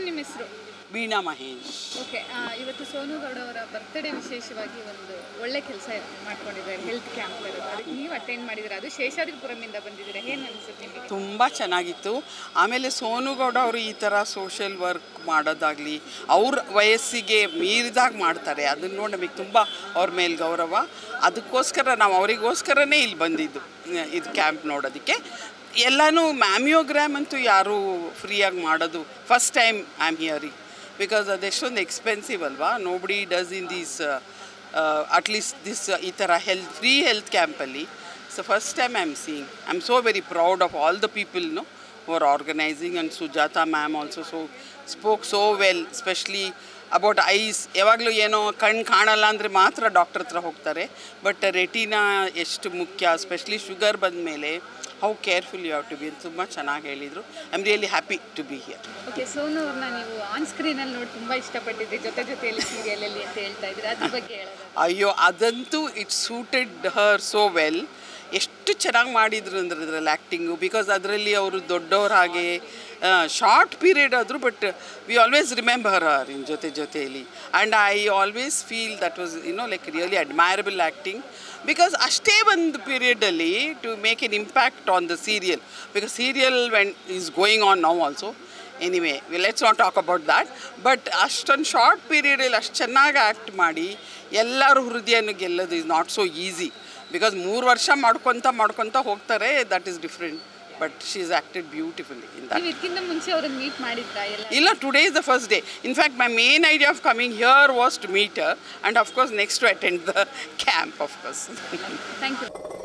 ma'am ನಿಮ್ಮ ಹೆಸರು Veena Mahesh okay ಇವತ್ತು ಸೋನು ಗೌಡ ಅವರ ಬರ್ತ್ಡೇ ವಿಶೇಷವಾಗಿ ಒಂದು ಒಳ್ಳೆ ಕೆಲಸ ಮಾಡ್ಕೊಂಡಿದ್ದಾರೆ ಹೆಲ್ತ್ ಕ್ಯಾಂಪ್ ಇರೋದು ಅದಕ್ಕೆ ನೀವು ಅಟೆಂಡ್ ಮಾಡಿದ್ರೆ ಅದು ಶೇಷಾದ್ರಿಪುರಮಿಂದ ಬಂದಿದ್ದೀರಾ ಏನು ಅನಿಸುತ್ತೆ ನಿಮಗೆ ತುಂಬ ಚೆನ್ನಾಗಿತ್ತು ಆಮೇಲೆ ಸೋನುಗೌಡ ಅವರು ಈ ಥರ ಸೋಷಿಯಲ್ ವರ್ಕ್ ಮಾಡೋದಾಗಲಿ ಅವ್ರ ವಯಸ್ಸಿಗೆ ಮೀರಿದಾಗ ಮಾಡ್ತಾರೆ ಅದನ್ನು ನೋಡಿ ನಮಗೆ ತುಂಬ ಅವ್ರ ಮೇಲೆ ಗೌರವ ಅದಕ್ಕೋಸ್ಕರ ನಾವು ಅವರಿಗೋಸ್ಕರನೇ ಇಲ್ಲಿ ಬಂದಿದ್ದು ನ- ಇದು ಕ್ಯಾಂಪ್ ನೋಡೋದಕ್ಕೆ ಎಲ್ಲನೂ ಮ್ಯಾಮಿಯೋಗ್ರಾಮ್ ಅಂತೂ ಯಾರೂ ಫ್ರೀಯಾಗಿ ಮಾಡೋದು first time I am hearing because ಅದೆಷ್ಟೊಂದು ಎಕ್ಸ್ಪೆನ್ಸಿವ್ ಅಲ್ವಾ nobody does in these at least this ಈ ಥರ ಹೆಲ್ತ್ ಫ್ರೀ ಹೆಲ್ತ್ ಕ್ಯಾಂಪಲ್ಲಿ so first time I am seeing I am so very proud of all the people no who are organizing and Sujata ma'am also so spoke so well especially about eyes ಯಾವಾಗಲೂ ಏನೋ ಕಣ್ಣು ಕಾಣಲ್ಲ ಅಂದರೆ ಮಾತ್ರ doctor ಹತ್ರ ಹೋಗ್ತಾರೆ but retina ಎಷ್ಟು ಮುಖ್ಯ ಸ್ಪೆಷಲಿ ಶುಗರ್ ಬಂದ ಮೇಲೆ how careful you have to be ಅಂತ ತುಂಬ ಚೆನ್ನಾಗಿ ಹೇಳಿದರು I am really happy to be here okay Sonu ಅವ್ರನ್ನ ನೀವು ಆನ್ ಸ್ಕ್ರೀನಲ್ಲಿ ನೋಡಿ ತುಂಬ ಇಷ್ಟಪಟ್ಟಿದ್ರಿ ಜೊತೆ ಜೊತೆಯಲ್ಲಿ ಸೀರಿಯಲಲ್ಲಿ ಅಂತ ಹೇಳ್ತಾ ಇದ್ದೀರಿ ಅದ್ರ ಬಗ್ಗೆ ಹೇಳೋದು ಅಯ್ಯೋ ಅದಂತೂ it suited her so well ಎಷ್ಟು ಚೆನ್ನಾಗಿ ಮಾಡಿದ್ರು ಅಂದ್ರೆ ಅದರಲ್ಲಿ ಆ್ಯಕ್ಟಿಂಗು ಬಿಕಾಸ್ ಅದರಲ್ಲಿ ಅವರು ದೊಡ್ಡವ್ರ ಹಾಗೆ ಶಾರ್ಟ್ ಪೀರಿಯಡ್ ಆದರೂ but we always remember her in ಜೊತೆ ಜೊತೆಯಲ್ಲಿ and I always feel that was you know like really admirable acting because ಅಷ್ಟೇ ಒಂದು ಪೀರಿಯಡಲ್ಲಿ to make an impact on the serial because serial when is going on now also anyway let's not talk about that but ಅಷ್ಟೊಂದು short ಪೀರಿಯಡಲ್ಲಿ ಅಷ್ಟು ಚೆನ್ನಾಗಿ act ಮಾಡಿ ಎಲ್ಲರ ಹೃದಯನೂ ಗೆಲ್ಲೋದು is not so easy because ಮೂರು ವರ್ಷ ಮಾಡ್ಕೊತ ಮಾಡ್ಕೊತ ಹೋಗ್ತಾರೆ that is different but she is acted beautifully in that ನೀವು ಇದಕ್ಕಿಂತ ಮುಂಚೆ ಅವ್ರನ್ನ ಮೀಟ್ ಮಾಡಿದ್ರಾ ಎಲ್ಲ ಇಲ್ಲ today is the first day in fact my main idea of coming here was to meet her and of course next to attend the camp of course thank you